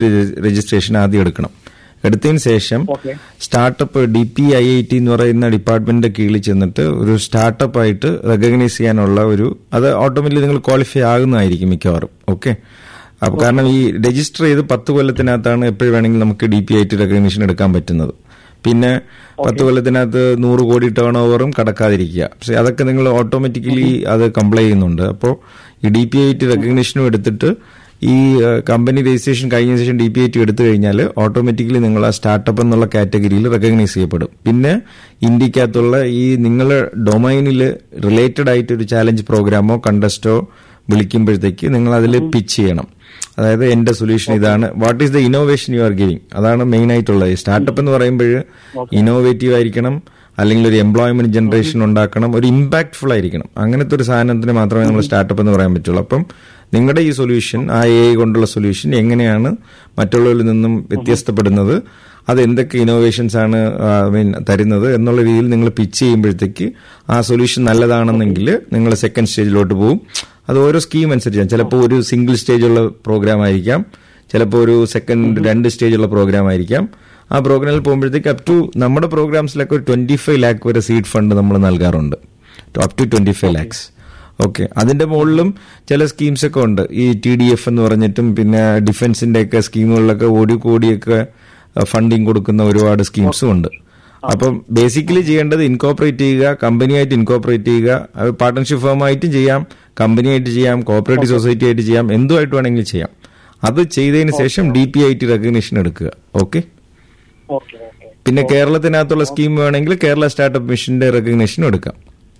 Registration ആദ്യം എടുക്കണം എടുത്തതിന് ശേഷം okay startup D P I I T എന്ന് പറയുന്ന ഡിപ്പാർട്ട്മെന്റിന്റെ കീഴിൽ ചെന്നിട്ട് ഒരു സ്റ്റാർട്ടപ്പ് ആയിട്ട് റെക്കഗ്നൈസ് ചെയ്യാനുള്ള ഒരു അത് ഓട്ടോമാറ്റിക്കലി നിങ്ങൾ ക്വാളിഫൈ ആകുന്നതായിരിക്കും മിക്കവാറും ഓക്കെ അപ്പൊ കാരണം ഈ രജിസ്റ്റർ ചെയ്ത് പത്ത് കൊല്ലത്തിനകത്താണ് എപ്പോഴും വേണമെങ്കിൽ നമുക്ക് D P I T recognition എടുക്കാൻ പറ്റുന്നത് പിന്നെ പത്ത് കൊല്ലത്തിനകത്ത് നൂറ് കോടി ടേൺ ഓവറും കടക്കാതിരിക്കുക പക്ഷെ അതൊക്കെ നിങ്ങൾ ഓട്ടോമാറ്റിക്കലി അത് കംപ്ലൈ ചെയ്യുന്നുണ്ട് അപ്പോൾ ഈ ഡി പി ഐ ടി റെക്കഗ്നീഷനും എടുത്തിട്ട് ഈ കമ്പനി രജിസ്ട്രേഷൻ കഴിഞ്ഞ ശേഷം ഡി പി ഐ ടി എടുത്തു കഴിഞ്ഞാൽ ഓട്ടോമാറ്റിക്കലി നിങ്ങൾ ആ സ്റ്റാർട്ടപ്പ് എന്നുള്ള കാറ്റഗറിയിൽ റെക്കഗ്നൈസ് ചെയ്യപ്പെടും പിന്നെ ഇന്ത്യക്കകത്തുള്ള ഈ നിങ്ങളുടെ ഡൊമൈനിൽ റിലേറ്റഡ് ആയിട്ട് ഒരു ചാലഞ്ച് പ്രോഗ്രാമോ കണ്ടസ്റ്റോ വിളിക്കുമ്പോഴത്തേക്ക് നിങ്ങൾ അതിൽ പിച്ച് ചെയ്യണം അതായത് എന്റെ സൊല്യൂഷൻ ഇതാണ് what is the innovation you are giving അതാണ് മെയിൻ ആയിട്ടുള്ളത് സ്റ്റാർട്ടപ്പ് എന്ന് പറയുമ്പോൾ ഇന്നോവേറ്റീവ് ആയിരിക്കണം അല്ലെങ്കിൽ ഒരു എംപ്ലോയ്മെന്റ് ജനറേഷൻ ഉണ്ടാക്കണം ഒരു ഇമ്പാക്ട്ഫുൾ ആയിരിക്കണം അങ്ങനത്തെ ഒരു സാധനത്തിന് മാത്രമേ നമ്മൾ സ്റ്റാർട്ടപ്പ് എന്ന് പറയാൻ പറ്റുള്ളൂ അപ്പം നിങ്ങളുടെ ഈ സൊല്യൂഷൻ ആ എ കൊണ്ടുള്ള സൊല്യൂഷൻ എങ്ങനെയാണ് മറ്റുള്ളവരിൽ നിന്നും വ്യത്യസ്തപ്പെടുന്നത് അത് എന്തൊക്കെ ഇന്നോവേഷൻസ് ആണ് മീൻ തരുന്നത് എന്നുള്ള രീതിയിൽ നിങ്ങൾ പിച്ച് ചെയ്യുമ്പോഴത്തേക്ക് ആ സൊല്യൂഷൻ നല്ലതാണെന്നെങ്കിൽ നിങ്ങൾ സെക്കൻഡ് സ്റ്റേജിലോട്ട് പോകും അത് ഓരോ സ്കീം അനുസരിച്ചാണ് ചിലപ്പോൾ ഒരു സിംഗിൾ സ്റ്റേജുള്ള പ്രോഗ്രാം ആയിരിക്കാം ചിലപ്പോൾ ഒരു സെക്കൻഡ് രണ്ട് സ്റ്റേജുള്ള പ്രോഗ്രാം ആയിരിക്കാം ആ പ്രോഗ്രാമിൽ പോകുമ്പോഴത്തേക്ക് അപ് ടു നമ്മുടെ പ്രോഗ്രാംസിലൊക്കെ ഒരു ട്വന്റി ഫൈവ് ലാക്ക് വരെ സീഡ് ഫണ്ട് നമ്മൾ നൽകാറുണ്ട് up to twenty five lakhs okay അതിന്റെ മുകളിലും ചില സ്കീംസ് ഒക്കെ ഉണ്ട് ഈ ടി ഡി എഫ് എന്ന് പറഞ്ഞിട്ടും പിന്നെ ഡിഫൻസിന്റെ ഒക്കെ സ്കീമുകളിലൊക്കെ ഓടി കോടിയൊക്കെ ഫണ്ടിങ് കൊടുക്കുന്ന ഒരുപാട് സ്കീംസും ഉണ്ട് അപ്പം ബേസിക്കലി ചെയ്യേണ്ടത് ഇൻകോപ്പറേറ്റ് ചെയ്യുക കമ്പനിയായിട്ട് ഇൻകോപ്പറേറ്റ് ചെയ്യുക പാർട്ണർഷിപ്പ് ഫേമായിട്ടും ചെയ്യാം കമ്പനിയായിട്ട് ചെയ്യാം കോപ്പറേറ്റീവ് സൊസൈറ്റി ആയിട്ട് ചെയ്യാം എന്തുമായിട്ട് വേണമെങ്കിലും ചെയ്യാം അത് ചെയ്തതിന് ശേഷം D P I T recognition എടുക്കുക ഓക്കെ ഓക്കെ ഓക്കെ പിന്നെ കേരളത്തിനകത്തുള്ള സ്കീം വേണമെങ്കിൽ കേരള സ്റ്റാർട്ടപ്പ് മിഷന്റെ റെക്കഗ്നീഷനും എടുക്കാം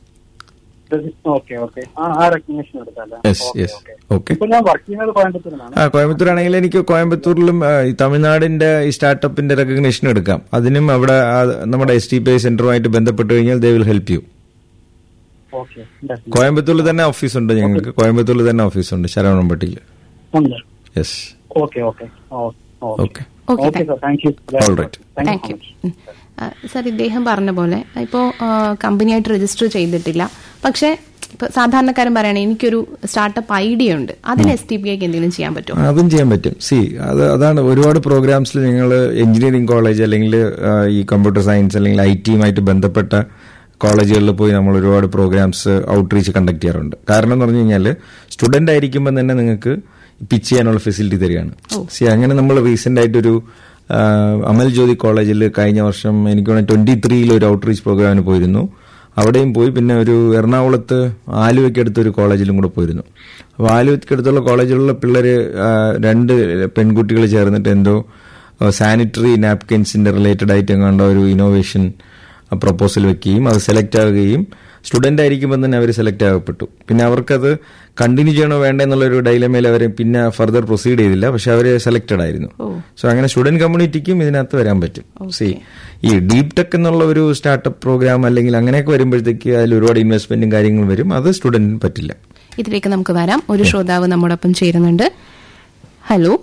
ഓക്കെ ഓക്കെ ആ ആ റെക്കഗ്നേഷൻ എടുക്കാല്ലേ yes okay yes okay okay ഇപ്പൊ ഞാൻ വർക്ക് ചെയ്യുന്നത് കോയമ്പത്തൂരിലാണ് ആ കോയമ്പത്തൂർ ആണെങ്കിൽ എനിക്ക് കോയമ്പത്തൂരിലും ആ, ഈ തമിഴ്നാടിന്റെ ഈ സ്റ്റാർട്ടപ്പിന്റെ റെക്കഗ്നേഷൻ എടുക്കാം അതിനും അവിടെ ആ, നമ്മുടെ എസ് ടി പി ഐ സെന്ററുമായിട്ട് ബന്ധപ്പെട്ട് കഴിഞ്ഞാൽ they will help you okay definitely. കോയമ്പത്തൂരിൽ തന്നെ ഓഫീസുണ്ട് ഞങ്ങൾക്ക് കോയമ്പത്തൂരിൽ തന്നെ ഓഫീസുണ്ട് ശരവണംപട്ടിയിൽ ഉണ്ട് yes okay okay okay okay Okay, okay sir thank you All right. Thank you sir ഇദ്ദേഹം പറഞ്ഞ പോലെ ഇപ്പോൾ കമ്പനിയായിട്ട് രജിസ്റ്റർ ചെയ്തിട്ടില്ല പക്ഷേ ഇപ്പൊ സാധാരണക്കാരൻ പറയണേ എനിക്കൊരു സ്റ്റാർട്ടപ്പ് ഐഡിയ ഉണ്ട് അതിന് എസ് ടി പി ഐക്ക് എന്തെങ്കിലും ചെയ്യാൻ പറ്റുമോ അതും ചെയ്യാൻ പറ്റും സി അത് അതാണ് ഒരുപാട് പ്രോഗ്രാംസിൽ നിങ്ങൾ എഞ്ചിനീയറിംഗ് കോളേജ് അല്ലെങ്കിൽ ആ, ഈ കമ്പ്യൂട്ടർ സയൻസ് അല്ലെങ്കിൽ ഐ ടിയുമായിട്ട് ബന്ധപ്പെട്ട കോളേജുകളിൽ പോയി നമ്മൾ ഒരുപാട് പ്രോഗ്രാംസ് ഔട്ട്റീച്ച് കണ്ടക്ട് ചെയ്യാറുണ്ട് കാരണം എന്ന് പറഞ്ഞു കഴിഞ്ഞാൽ സ്റ്റുഡന്റ് ആയിരിക്കുമ്പോൾ തന്നെ നിങ്ങൾക്ക് പിച്ച് ചെയ്യാനുള്ള ഫെസിലിറ്റി തരികയാണ് സി അങ്ങനെ നമ്മൾ റീസെന്റ് ആയിട്ടൊരു ആ, അമൽ ജ്യോതി കോളേജിൽ കഴിഞ്ഞ വർഷം എനിക്ക് വേണമെങ്കിൽ ട്വന്റി ത്രീയിൽ ഒരു ഔട്ട്റീച്ച് പ്രോഗ്രാമിന് പോയിരുന്നു അവിടെയും പോയി പിന്നെ ഒരു എറണാകുളത്ത് ആലുവയ്ക്കടുത്ത് ഒരു കോളേജിലും കൂടെ പോയിരുന്നു അപ്പോൾ ആലുവയ്ക്കടുത്തുള്ള കോളേജിലുള്ള പിള്ളേർ രണ്ട് പെൺകുട്ടികൾ ചേർന്നിട്ട് എന്തോ സാനിറ്ററി നാപ്കിൻസിന്റെ റിലേറ്റഡ് ആയിട്ട് എങ്ങാണ്ടോ ഒരു ഇന്നോവേഷൻ പ്രപ്പോസൽ വെക്കുകയും അത് സെലക്ട് ആവുകയും സ്റ്റുഡന്റ് ആയിരിക്കുമ്പോൾ തന്നെ അവർ സെലക്ട് ആകപ്പെട്ടു പിന്നെ അവർക്കത് കണ്ടിന്യൂ ചെയ്യണോ വേണ്ട എന്നുള്ളൊരു ഡൈലമയിൽ അവർ പിന്നെ ഫർദർ പ്രൊസീഡ് ചെയ്തില്ല പക്ഷെ അവർ സെലക്ടഡ് ആയിരുന്നു സോ അങ്ങനെ സ്റ്റുഡന്റ് കമ്മ്യൂണിറ്റിക്കും ഇതിനകത്ത് വരാൻ പറ്റും സി ഈ ഡീപ് ടെക് എന്നുള്ള ഒരു സ്റ്റാർട്ടപ്പ് പ്രോഗ്രാം അല്ലെങ്കിൽ അങ്ങനെയൊക്കെ വരുമ്പോഴത്തേക്ക് അതിൽ ഒരുപാട് ഇൻവെസ്റ്റ്മെന്റും കാര്യങ്ങളും വരും അത് സ്റ്റുഡന്റിന് പറ്റില്ല ഇതിലേക്ക് നമുക്ക് വരാം ഒരു ശ്രോതാവ് നമ്മോടൊപ്പം ചേരുന്നുണ്ട് ഹലോ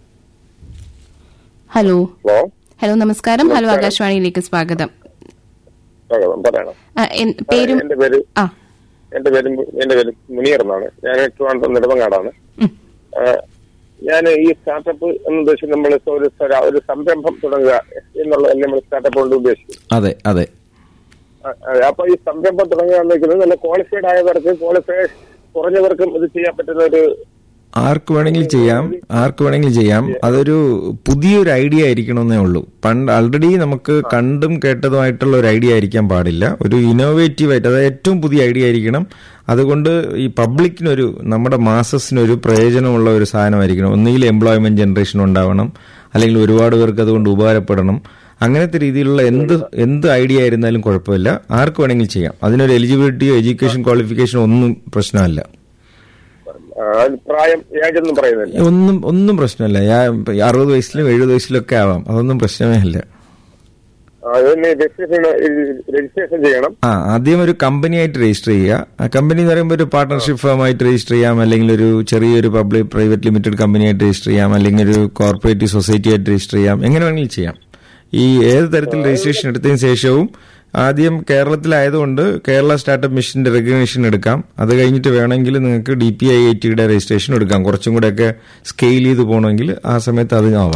ഹലോ ഹലോ ഹലോ നമസ്കാരം ഹലോ ആകാശവാണിയിലേക്ക് സ്വാഗതം സ്വാഗതം പറയണം ആ, എൻ- പേരും എന്റെ പേര് ആ എന്റെ പേര് മു- എന്റെ പേര് മുനീർ എന്നാണ് ഞാൻ ട്രിവാൻഡ്രം നെടുമങ്ങാടാണ് ഉം. ഞാൻ ഈ സ്റ്റാർട്ടപ്പ് എന്ന് ഉദ്ദേശിച്ച് നമ്മൾ ഒരു സ്ഥല- ഒരു സംരംഭം തുടങ്ങുക എന്നുള്ള നമ്മൾ സ്റ്റാർട്ടപ്പ് കൊണ്ട് ഉദ്ദേശിക്കും അതെ അതെ ആ, ആ, അപ്പൊ ഈ സംരംഭം തുടങ്ങുക എന്ന് വെക്കുന്നത് നല്ല ക്വാളിഫൈഡ് ആയവർക്ക് ക്വാളിഫൈഡ് കുറഞ്ഞവർക്കും ഇത് ചെയ്യാൻ പറ്റുന്ന ഒരു ആർക്ക് വേണമെങ്കിലും ചെയ്യാം ആർക്ക് വേണമെങ്കിലും ചെയ്യാം അതൊരു പുതിയൊരു ഐഡിയ ആയിരിക്കണമെന്നേ ഉള്ളൂ പണ്ട് ആൾറെഡി നമുക്ക് കണ്ടും കേട്ടതുമായിട്ടുള്ള ഒരു ഐഡിയ ആയിരിക്കാൻ പാടില്ല ഒരു ഇന്നോവേറ്റീവ് ആയിട്ട് അതായത് ഏറ്റവും പുതിയ ഐഡിയ ആയിരിക്കണം അതുകൊണ്ട് ഈ പബ്ലിക്കിനൊരു നമ്മുടെ മാസസിനൊരു പ്രയോജനമുള്ള ഒരു സാധനമായിരിക്കണം ഒന്നുകിൽ എംപ്ലോയ്മെന്റ് ജനറേഷൻ ഉണ്ടാവണം അല്ലെങ്കിൽ ഒരുപാട് പേർക്ക് അതുകൊണ്ട് ഉപകാരപ്പെടണം അങ്ങനത്തെ രീതിയിലുള്ള എന്ത് എന്ത് ഐഡിയ ആയിരുന്നാലും കുഴപ്പമില്ല ആർക്ക് വേണമെങ്കിലും ചെയ്യാം അതിനൊരു എലിജിബിലിറ്റിയോ എഡ്യൂക്കേഷൻ ക്വാളിഫിക്കേഷനോ ഒന്നും പ്രശ്നമല്ല ആ, പ്രായം ഏജ് ഒന്നും പറയുന്നില്ല ഒന്നും ഒന്നും പ്രശ്നമല്ല ഞാൻ അറുപത് വയസ്സിലും എഴുപത് വയസ്സിലും ഒക്കെ ആവാം അതൊന്നും പ്രശ്നമേ അല്ല ആ, അതിന് രജിസ്ട്രേഷൻ രജിസ്ട്രേഷൻ ചെയ്യണം ആ ആദ്യം ഒരു കമ്പനി ആയിട്ട് രജിസ്റ്റർ ചെയ്യുക ആ കമ്പനി എന്ന് പറയുമ്പോൾ ഒരു പാർട്ണർഷിപ്പ് ഫേമായിട്ട് രജിസ്റ്റർ ചെയ്യാം അല്ലെങ്കിൽ ഒരു ചെറിയൊരു പബ്ലിക് പ്രൈവറ്റ് ലിമിറ്റഡ് കമ്പനി ആയിട്ട് രജിസ്റ്റർ ചെയ്യാം അല്ലെങ്കിൽ ഒരു കോർപ്പറേറ്റീവ് സൊസൈറ്റി ആയിട്ട് രജിസ്റ്റർ ചെയ്യാം എങ്ങനെ വേണമെങ്കിലും ചെയ്യാം ഈ ഏത് തരത്തിൽ രജിസ്ട്രേഷൻ എടുത്തതിന് ശേഷവും ആദ്യം കേരളത്തിലായതുകൊണ്ട് കേരള സ്റ്റാർട്ടപ്പ് മിഷന്റെ റെക്കഗ്നേഷൻ എടുക്കാം അത് കഴിഞ്ഞിട്ട് വേണമെങ്കിൽ നിങ്ങൾക്ക് ഡി പി ഐ ഐ ടിയുടെ രജിസ്ട്രേഷൻ എടുക്കാം കുറച്ചും കൂടെയൊക്കെ സ്കെയിൽ ചെയ്ത് പോകണമെങ്കിൽ ആ സമയത്ത് അതിനാവാം